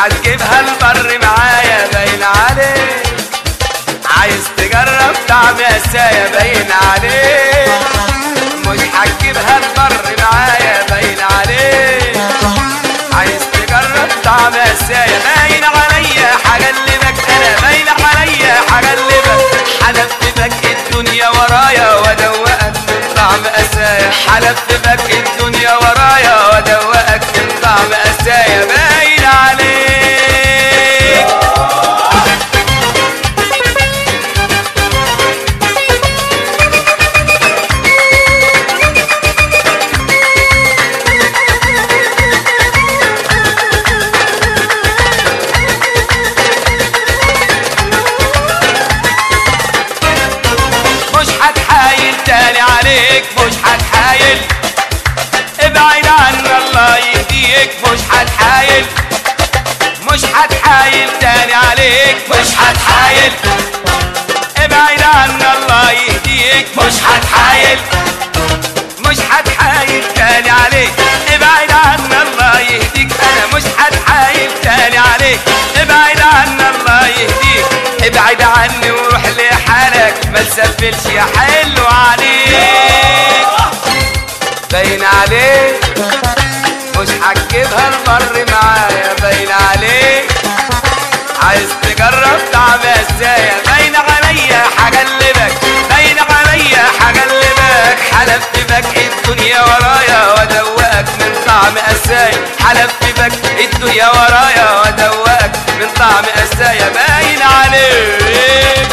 هتجيبها البر معايا باين عليك عايز تجرب طعم قسايا باين عليك مش هتجيبها البر معايا باين عليك عايز تجرب طعم قسايا باين عليا هغلبك انا باين عليا هغلبك هلففك الدنيا ورايا وادوقك من طعم قسايا هلففك الدنيا ورايا وادوقك من طعم قسايا باين عليك مش هتحايل تاني عليك مش هتحايل ابعد عنا الله يهديك مش هتحايل مش هتحايل تاني عليك مش هتحايل ابعد عنا الله يهديك مش هتحايل مش هتحايل تاني عليك ابعد عنا الله يهديك انا مش هتحايل تاني عليك ابعد عنا الله يهديك ابعد عني وروح لحالك ما تسفلش يا حلو عليك باين عليك مش هتجيبها البر معايا باين عليك عايز تجرب طعم ازاي باين عليا هغلبك باين عليا هغلبك حلفتك الدنيا ورايا وادوقك من طعم قسايا حلفتك الدنيا ورايا وادوقك من طعم قسايا باين عليك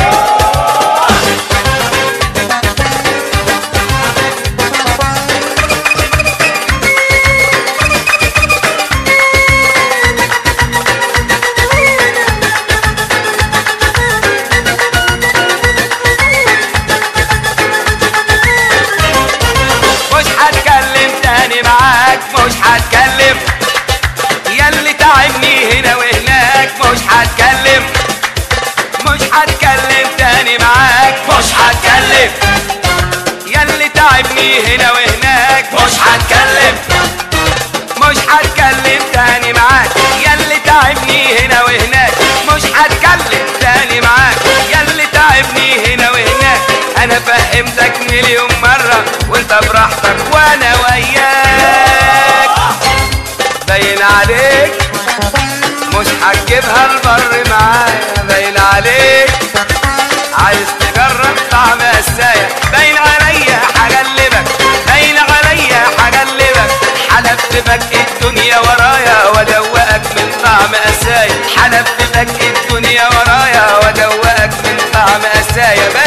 مش هتكلم تاني معاك مش هتكلم ياللي تعبني هنا وهناك مش هتكلم مش هتكلم تاني معاك مش هتكلم ياللي تعبني هنا وهناك مش هتكلم مش هتكلم تاني معاك ياللي تعبني هنا وهناك مش هتكلم تاني معاك ياللي تعبني هنا وهناك انا فهمتك مليون مرة وانت براحتك وانا وياك باين عليك مش هتجيبها البر معايا باين عليك عايز تجرب طعم قسايا باين عليا هغلبك باين عليا هغلبك حلفتك الدنيا ورايا وادوقك من طعم قسايا حلفتك الدنيا ورايا وادوقك من طعم قسايا